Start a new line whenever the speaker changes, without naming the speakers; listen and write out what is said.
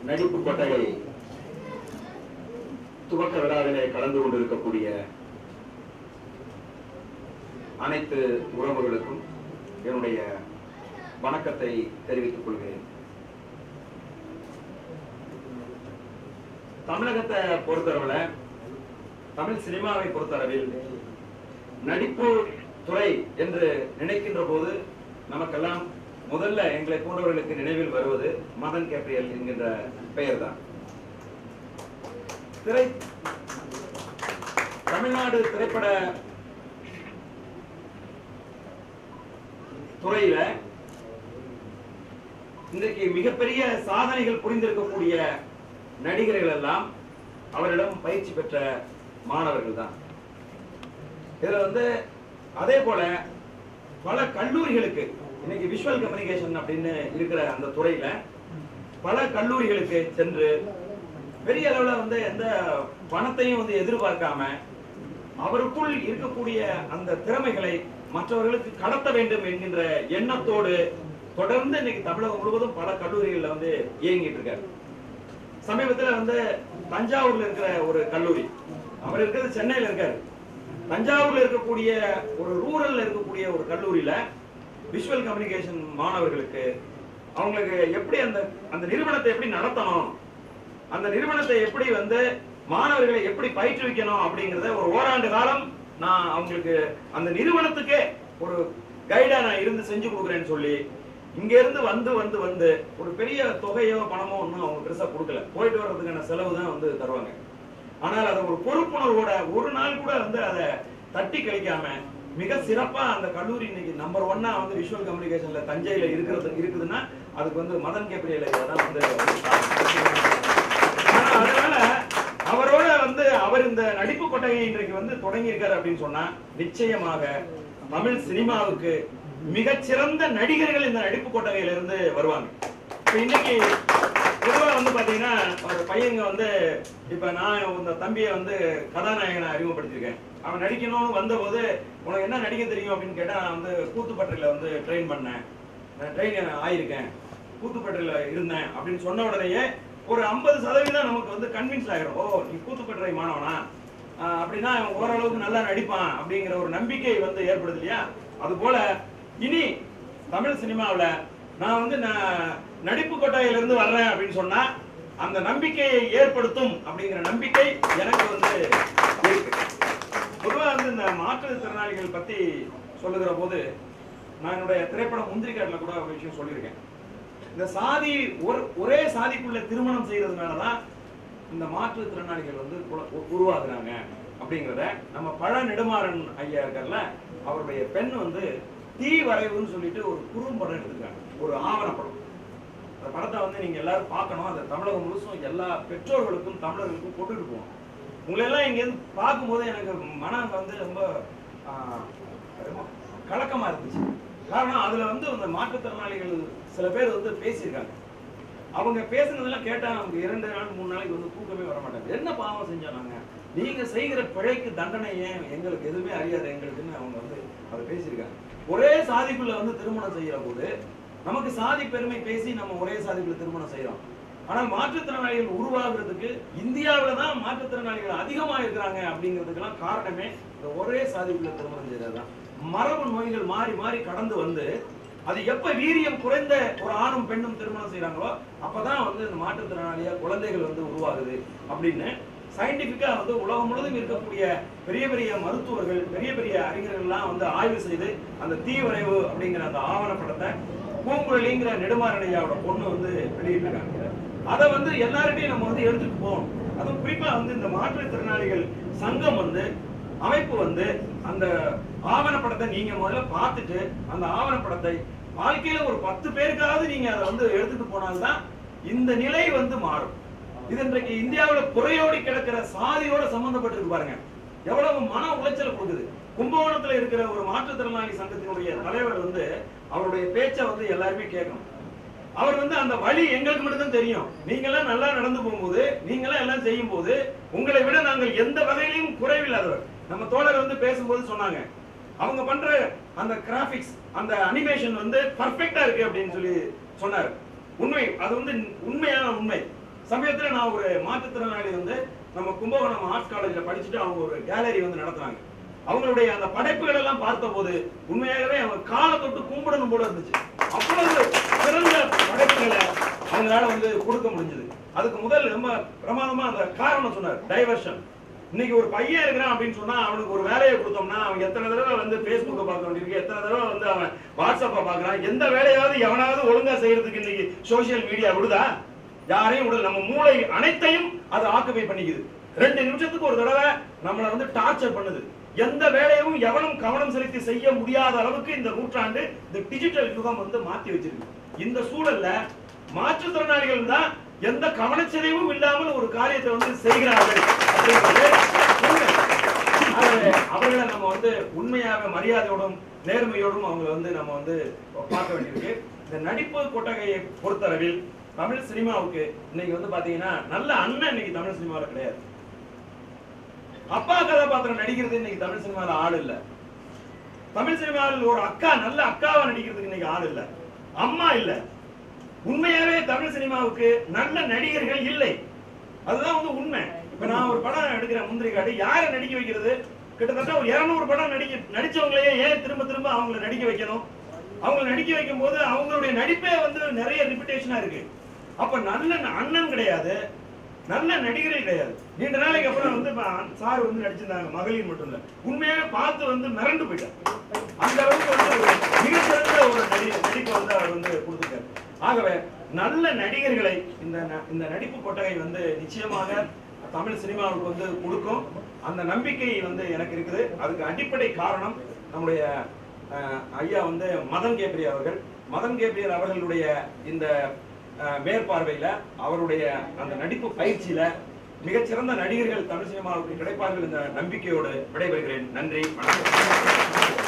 நடிப்பு கொட்டகை துவக்க விழாவிலே கலந்து கொண்டிருக்கக்கூடிய அனைத்து உறவுகளுக்கும் என்னுடைய வணக்கத்தை தெரிவித்துக் கொள்கிறேன் தமிழகத்தை பொறுத்தளவுல தமிழ் சினிமாவை பொறுத்தளவில் நடிப்பு துறை என்று நினைக்கின்ற போது நமக்கெல்லாம் முதல்ல எங்களை போன்றவர்களுக்கு நினைவில் வருவது மதன் கேப்ரியல் என்கின்ற பெயர்தான் திரை தமிழ்நாடு திரைப்பட துறையில இன்றைக்கு மிகப்பெரிய சாதனைகள் புரிந்திருக்கக்கூடிய நடிகர்கள் எல்லாம் அவரிடம் பயிற்சி பெற்ற மாணவர்கள் தான் இதுல வந்து அதே போல பல கல்லூரிகளுக்கு இன்னைக்கு விஷுவல் கம்யூனிகேஷன் அப்படின்னு இருக்கிற அந்த துறையில பல கல்லூரிகளுக்கு சென்று பெரிய அளவுல வந்து எந்த பணத்தையும் வந்து எதிர்பார்க்காம அவருக்குள் இருக்கக்கூடிய அந்த திறமைகளை மற்றவர்களுக்கு கடத்த வேண்டும் என்கின்ற எண்ணத்தோடு தொடர்ந்து இன்னைக்கு தமிழகம் முழுவதும் பல கல்லூரிகள்ல வந்து இயங்கிட்டு இருக்காரு சமீபத்துல வந்து தஞ்சாவூர்ல இருக்கிற ஒரு கல்லூரி அவர் இருக்கிறது சென்னையில இருக்காரு தஞ்சாவூர்ல இருக்கக்கூடிய ஒரு ரூரல்ல இருக்கக்கூடிய ஒரு கல்லூரியில விஷுவல் கம்யூனிகேஷன் மாணவர்களுக்கு அவங்களுக்கு எப்படி அந்த அந்த நிறுவனத்தை எப்படி நடத்தணும் அந்த நிறுவனத்தை எப்படி வந்து மாணவர்களை எப்படி பயிற்றுவிக்கணும் அப்படிங்கறத ஒரு ஓராண்டு காலம் நான் அவங்களுக்கு அந்த நிறுவனத்துக்கே ஒரு கைடா நான் இருந்து செஞ்சு கொடுக்குறேன்னு சொல்லி இங்க இருந்து வந்து வந்து வந்து ஒரு பெரிய தொகையோ பணமோ ஒன்றும் அவங்க பெருசா கொடுக்கல போயிட்டு வர்றதுக்கான செலவு தான் வந்து தருவாங்க ஆனால் அதை ஒரு பொறுப்புணர்வோட ஒரு நாள் கூட வந்து அதை தட்டி கழிக்காம மிக சிறப்பா அந்த கல்லூரி இன்னைக்கு நம்பர் ஒன்னா வந்து விஷுவல் கம்யூனிகேஷன்ல தஞ்சையில இருக்கிறது இருக்குதுன்னா அதுக்கு வந்து மதன் கேப்ரியல் தான் வந்து ஆனா அதனால அவரோட வந்து அவர் இந்த நடிப்பு கொட்டகை இன்றைக்கு வந்து தொடங்கி இருக்காரு அப்படின்னு சொன்னா நிச்சயமாக தமிழ் சினிமாவுக்கு மிகச்சிறந்த நடிகர்கள் இந்த நடிப்பு கொட்டகையில இருந்து வருவாங்க இப்ப இன்னைக்கு பொதுவா வந்து பாத்தீங்கன்னா ஒரு பையங்க வந்து இப்ப நான் இந்த தம்பியை வந்து கதாநாயகனை அறிமுகப்படுத்திருக்கேன் அவன் நடிக்கணும்னு வந்தபோது உனக்கு என்ன நடிக்க தெரியும் அப்படின்னு கேட்டா நான் வந்து கூத்துப்பட்டில வந்து ட்ரெயின் பண்ணேன் நான் ட்ரெயின் ஆயிருக்கேன் கூத்துப்பட்டில இருந்தேன் அப்படின்னு சொன்ன உடனேயே ஒரு ஐம்பது சதவீதம் நமக்கு வந்து கன்வின்ஸ் ஆகிரும் ஓ நீ கூத்துப்பட்டறை மாணவனா ஆஹ் அப்படின்னா அவன் ஓரளவுக்கு நல்லா நடிப்பான் அப்படிங்கிற ஒரு நம்பிக்கை வந்து ஏற்படுது இல்லையா அது போல இனி தமிழ் சினிமாவுல நான் வந்து நான் நடிப்பு கொட்டாயில இருந்து வர்றேன் அப்படின்னு சொன்னா அந்த நம்பிக்கையை ஏற்படுத்தும் அப்படிங்கிற நம்பிக்கை எனக்கு வந்து இருக்கு பொதுவா வந்து இந்த மாற்றுத்திறனாளிகள் பத்தி சொல்லுகிற போது நான் என்னுடைய திரைப்படம் முந்திரி காட்டுல கூட ஒரு விஷயம் சொல்லியிருக்கேன் இந்த சாதி ஒரு ஒரே சாதிக்குள்ள திருமணம் செய்யறதுனாலதான் இந்த மாற்றுத்திறனாளிகள் வந்து குல- உ- உருவாகுறாங்க அப்படிங்கிறத நம்ம பழ நெடுமாறன் ஐயா இருக்கார்ல அவருடைய பெண் வந்து தீ வரைவுன்னு சொல்லிட்டு ஒரு குறும்படம் எடுத்துருக்காங்க ஒரு ஆவணப்படம் அந்த படத்தை வந்து நீங்க எல்லாரும் பார்க்கணும் அந்த தமிழகம் முழுசும் எல்லா பெற்றோர்களுக்கும் தமிழர்களுக்கும் கொண்டுட்டு போகணும் உங்களை எல்லாம் இங்க இருந்து பார்க்கும்போது எனக்கு மனம் வந்து ரொம்ப ஆஹ், ரொம்ப கலக்கமா இருந்துச்சு காரணம் அதுல வந்து அந்த மாற்றுத்திறனாளிகள் சில பேர் வந்து பேசியிருக்காங்க அவங்க பேசுனதெல்லாம் கேட்டா நமக்கு இரண்டு நாள் மூணு நாளைக்கு வந்து தூக்கமே வர மாட்டாங்க என்ன பாவம் செஞ்சோம் நாங்க நீங்க செய்கிற பிழைக்கு தண்டனை ஏன் எங்களுக்கு எதுவுமே அறியாது எங்களுக்குன்னு அவங்க வந்து அதை பேசியிருக்காங்க ஒரே சாதிக்குள்ள வந்து திருமணம் செய்யற போது நமக்கு சாதி பெருமை பேசி நம்ம ஒரே சாதிக்குள்ள திருமணம் செய்யறோம் ஆனால் மாற்றுத்திறனாளிகள் உருவாகுறதுக்கு இந்தியாவில தான் மாற்றுத்திறனாளிகள் அதிகமா இருக்கிறாங்க அப்படிங்கிறதுக்கெல்லாம் காரணமே இந்த ஒரே சாதிக்குள்ள திருமணம் செய்யறதுதான் மரபு நோய்கள் மாறி மாறி கடந்து வந்து அது எப்ப வீரியம் குறைந்த ஒரு ஆணும் பெண்ணும் திருமணம் செய்றாங்களோ அப்பதான் வந்து இந்த மாற்றுத்திறனாளியா குழந்தைகள் வந்து உருவாகுது அப்படின்னு சயின்டிபிக்கா வந்து உலகம் முழுவதும் இருக்கக்கூடிய பெரிய பெரிய மருத்துவர்கள் பெரிய பெரிய அறிஞர்கள்லாம் வந்து ஆய்வு செய்து அந்த தீவிரைவு அப்படிங்கிற அந்த ஆவணப்படத்தை பூங்குழலிங்கிற நெடுமாறனையாவோட பொண்ணு வந்து வெளியிட்டிருக்காங்க அதை வந்து எல்லார்கிட்டையும் நம்ம வந்து எடுத்துட்டு போகணும் அதுவும் குறிப்பா வந்து இந்த மாற்றுத்திறனாளிகள் சங்கம் வந்து அமைப்பு வந்து அந்த ஆவணப்படத்தை நீங்க முதல்ல பார்த்துட்டு அந்த ஆவணப்படத்தை வாழ்க்கையில ஒரு பத்து பேருக்காவது நீங்க அதை வந்து எடுத்துட்டு போனால்தான் இந்த நிலை வந்து மாறும் இது இன்றைக்கு இந்தியாவுல புறையோடி கிடக்கிற சாதியோட சம்பந்தப்பட்டிருக்கு பாருங்க எவ்வளவு மன உளைச்சல் கொடுக்குது கும்பகோணத்துல இருக்கிற ஒரு மாற்றுத்திறனாளி சங்கத்தினுடைய தலைவர் வந்து அவருடைய பேச்சை வந்து எல்லாருமே கேட்கணும் அவர் வந்து அந்த வழி எங்களுக்கு மட்டும்தான் தெரியும் நீங்க எல்லாம் நல்லா நடந்து போகும்போது நீங்க எல்லாம் எல்லாம் செய்யும் போது உங்களை விட நாங்கள் எந்த வகையிலும் குறைவில்லாதவர் நம்ம தோழர் வந்து பேசும்போது சொன்னாங்க அவங்க பண்ற அந்த கிராபிக்ஸ் அந்த அனிமேஷன் வந்து பர்ஃபெக்ட்டா இருக்கு அப்படின்னு சொல்லி சொன்னார் உண்மை அது வந்து உண்மையான உண்மை சமயத்துல நான் ஒரு மாற்றுத்திறனாளி வந்து நம்ம கும்பகோணம் ஆர்ட்ஸ் காலேஜ்ல படிச்சுட்டு அவங்க ஒரு கேலரி வந்து நடத்துறாங்க அவங்களுடைய அந்த படைப்புகள் எல்லாம் பார்த்தபோது உண்மையாகவே அவங்க காலை தொட்டு கும்பிடணும் போல இருந்துச்சு அவ்வளவு சிறந்த படைப்புகளை அவங்களால வந்து கொடுக்க முடிஞ்சது அதுக்கு முதல் ரொம்ப பிரமாதமா அந்த காரணம் சொன்னார் டைவர்ஷன் இன்னைக்கு ஒரு பையன் இருக்கிறான் அப்படின்னு சொன்னா அவனுக்கு ஒரு வேலையை கொடுத்தோம்னா அவன் எத்தனை தடவை வந்து Facebook'ை பார்க்க வேண்டியிருக்கு எத்தனை தடவை வந்து அவன் வாட்ஸ்அப்பை பார்க்கறான் எந்த வேலையாவது எவனாவது ஒழுங்கா செய்யறதுக்கு இன்னைக்கு சோஷியல் மீடியா விடுதா யாரையும் விடல நம்ம மூளை அனைத்தையும் அது ஆக்குபை பண்ணிக்குது ரெண்டு நிமிஷத்துக்கு ஒரு தடவை நம்மளை வந்து டார்ச்சர் பண்ணுது எந்த வேலையும் எவனும் கவனம் செலுத்தி செய்ய முடியாத அளவுக்கு இந்த நூற்றாண்டு இந்த டிஜிட்டல் யுகம் வந்து மாத்தி வச்சிருக்கு இந்த சூழல்ல மாற்றுத்திறனாளிகள் தான் எந்த கவனச்சிதைவும் இல்லாமல் ஒரு காரியத்தை வந்து செய்கிறார்கள் அப்படிங்கிறது உண்மை. ஆகவே அவர்களை நம்ம வந்து உண்மையாக மரியாதையோடும் நேர்மையோடும் அவங்களை வந்து நம்ம வந்து பார்க்க வேண்டியிருக்கு இந்த நடிப்பு கொட்டகையை பொறுத்தளவில் தமிழ் சினிமாவுக்கு இன்னைக்கு வந்து பாத்தீங்கன்னா நல்ல அண்ணன் இன்னைக்கு தமிழ் சினிமாவில் கிடையாது அப்பா கதாபாத்திரம் நடிக்கிறது இன்னைக்கு தமிழ் சினிமாவில் ஆள் இல்ல தமிழ் சினிமாவில் ஒரு அக்கா நல்ல அக்காவா நடிக்கிறதுக்கு இன்னைக்கு ஆள் இல்ல அம்மா இல்ல உண்மையாவே தமிழ் சினிமாவுக்கு நல்ல நடிகர்கள் இல்லை அதுதான் வந்து உண்மை இப்ப நான் ஒரு படம் எடுக்கிறேன் முந்திரி காடு யாரை நடிக்க வைக்கிறது கிட்டத்தட்ட ஒரு 200 படம் நடிக்க நடிச்சவங்களையே ஏன் திரும்ப திரும்ப அவங்கள நடிக்க வைக்கணும் அவங்கள நடிக்க வைக்கும் போது அவங்களுடைய நடிப்பே வந்து நிறைய ரிப்பிட்டேஷனா இருக்கு அப்ப நல்ல அண்ணன் கிடையாது நல்ல நடிகரே கிடையாது நீண்ட நாளைக்கு அப்புறம் வந்து சார் வந்து நடிச்சிருந்தாங்க மகளிர் மட்டும் இல்ல உண்மையாவே பார்த்து வந்து மிரண்டு போயிட்டேன் அந்த அளவுக்கு வந்து ஒரு மிகச்சிறந்த ஒரு நடி நடிப்பை வந்து அவர் வந்து கொடுத்துருக்காரு ஆகவே நல்ல நடிகர்களை இந்த ந- இந்த நடிப்பு கொட்டகை வந்து நிச்சயமாக தமிழ் சினிமாவுக்கு வந்து கொடுக்கும் அந்த நம்பிக்கை வந்து எனக்கு இருக்குது அதுக்கு அடிப்படை காரணம் நம்முடைய அஹ், ஐயா வந்து மதன் கேப்ரியர் அவர்கள் மதன் கேப்ரியர் அவர்களுடைய இந்த அஹ், மேற்பார்வையில அவருடைய அந்த நடிப்பு பயிற்சியில மிகச்சிறந்த நடிகர்கள் தமிழ் சினிமாவுக்கு கிடைப்பார்கள் என்ற நம்பிக்கையோடு விடைபெறுகிறேன் நன்றி வணக்கம்